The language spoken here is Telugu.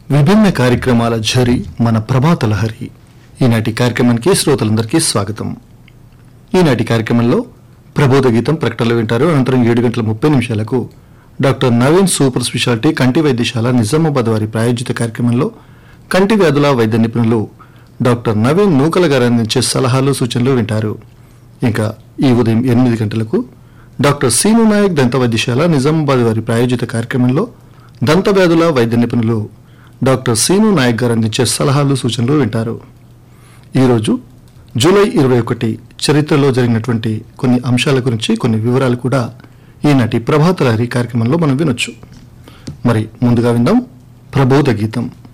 విభిన్న కార్యక్రమాల ఝరి మన ప్రభాత లహరి ఈనాటి కార్యక్రమానికి శ్రోతలందరికీ స్వాగతం ఈనాటి కార్యక్రమంలో ప్రబోధ గీతం ప్రకటనలు వింటారు అనంతరం ఏడు గంటల ముప్పై నిమిషాలకు డాక్టర్ నవీన్ సూపర్ స్పెషాలిటీ కంటి వైద్యశాల నిజామాబాద్ వారి ప్రాయోజిత కార్యక్రమంలో కంటి వ్యాధుల వైద్య నిపుణులు డాక్టర్ నవీన్ నూకల గారు అందించే సలహాలు సూచనలు వింటారు ఇంకా ఈ ఉదయం ఎనిమిది గంటలకు డాక్టర్ సీను నాయక్ దంత వైద్యశాల నిజామాబాద్ వారి ప్రాయోజిత కార్యక్రమంలో దంత వ్యాధుల వైద్య నిపుణులు డాక్టర్ సీను నాయక్ గారు అందించే సలహాలు సూచనలు వింటారు ఈరోజు జూలై ఇరవై ఒకటి చరిత్రలో జరిగినటువంటి కొన్ని అంశాల గురించి కొన్ని వివరాలు కూడా ఈనాటి ప్రభాత లహరి కార్యక్రమంలో మనం వినొచ్చు మరి ముందుగా విందాం ప్రబోధ గీతం